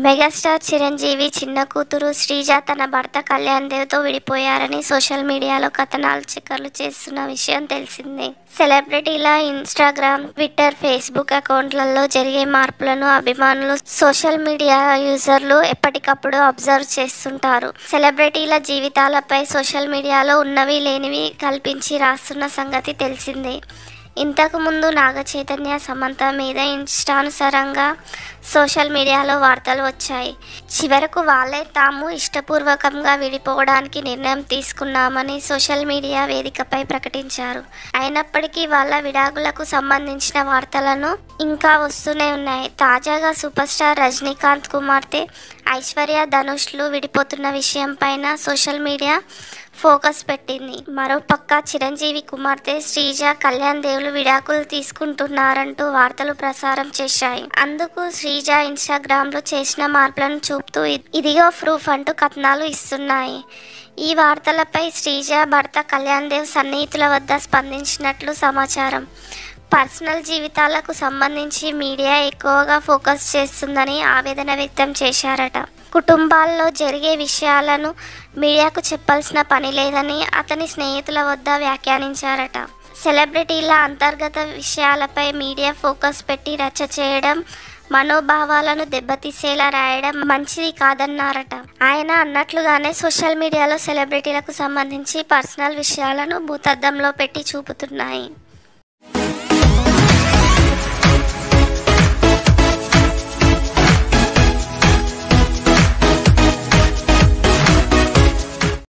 megastar Chiranjeevi చిన్న కూతురు శ్రీజ తన భర్త కళ్యాణ్ దేవ్తో విడిపోయారని సోషల్ మీడియాలో కథనాలు చక్కర్లు చేస్తున్న విషయం తెలిసిందే సెలబ్రిటీల ఇన్స్టాగ్రామ్ ట్విట్టర్ ఫేస్బుక్ అకౌంట్లలో జరిగే మార్పులను అభిమానులు సోషల్ మీడియా యూజర్లు ఎప్పటికప్పుడు అబ్జర్వ్ చేస్తుంటారు సెలబ్రిటీల జీవితాలపై సోషల్ మీడియాలో ఉన్నవి లేనివి కల్పించి రాస్తున్న సంగతి తెలిసిందే ఇంతకు ముందు నాగ చైతన్య సమంత మీద ఇష్టానుసారంగా సోషల్ మీడియాలో వార్తలు వచ్చాయి చివరకు వాళ్ళే తాము ఇష్టపూర్వకంగా విడిపోవడానికి నిర్ణయం తీసుకున్నామని సోషల్ మీడియా వేదికపై ప్రకటించారు అయినప్పటికీ వాళ్ళ విడాకులకు సంబంధించిన వార్తలను ఇంకా వస్తూనే ఉన్నాయి తాజాగా సూపర్ స్టార్ రజనీకాంత్ కుమార్తె ఐశ్వర్య ధనుష్లు విడిపోతున్న విషయం పైన సోషల్ మీడియా ఫోకస్ పెట్టింది మరోపక్క చిరంజీవి కుమార్తె శ్రీజ కళ్యాణ్ దేవులు విడాకులు తీసుకుంటున్నారంటూ వార్తలు ప్రసారం చేశాయి అందుకు శ్రీజ ఇన్స్టాగ్రామ్ లో చేసిన మార్పులను చూపుతూ "ఇ- ఇదిగో ప్రూఫ్ అంటూ కథనాలు ఇస్తున్నాయి ఈ వార్తలపై శ్రీజ భర్త కళ్యాణ్ దేవ్ సన్నిహితుల వద్ద స్పందించినట్లు సమాచారం పర్సనల్ జీవితాలకు సంబంధించి మీడియా ఎక్కువగా ఫోకస్ చేస్తుందని ఆవేదన వ్యక్తం చేశారట కుటుంబాల్లో జరిగే విషయాలను మీడియాకు చెప్పాల్సిన పని లేదని అతని స్నేహితుల వద్ద వ్యాఖ్యానించారట సెలబ్రిటీల అంతర్గత విషయాలపై మీడియా ఫోకస్ పెట్టి రచ్చ చేయడం మనోభావాలను దెబ్బతీసేలా రాయడం మంచిది కాదన్నారట ఆయన అన్నట్లుగానే సోషల్ మీడియాలో సెలబ్రిటీలకు సంబంధించి పర్సనల్ విషయాలను భూతద్దంలో పెట్టి చూపుతున్నాయి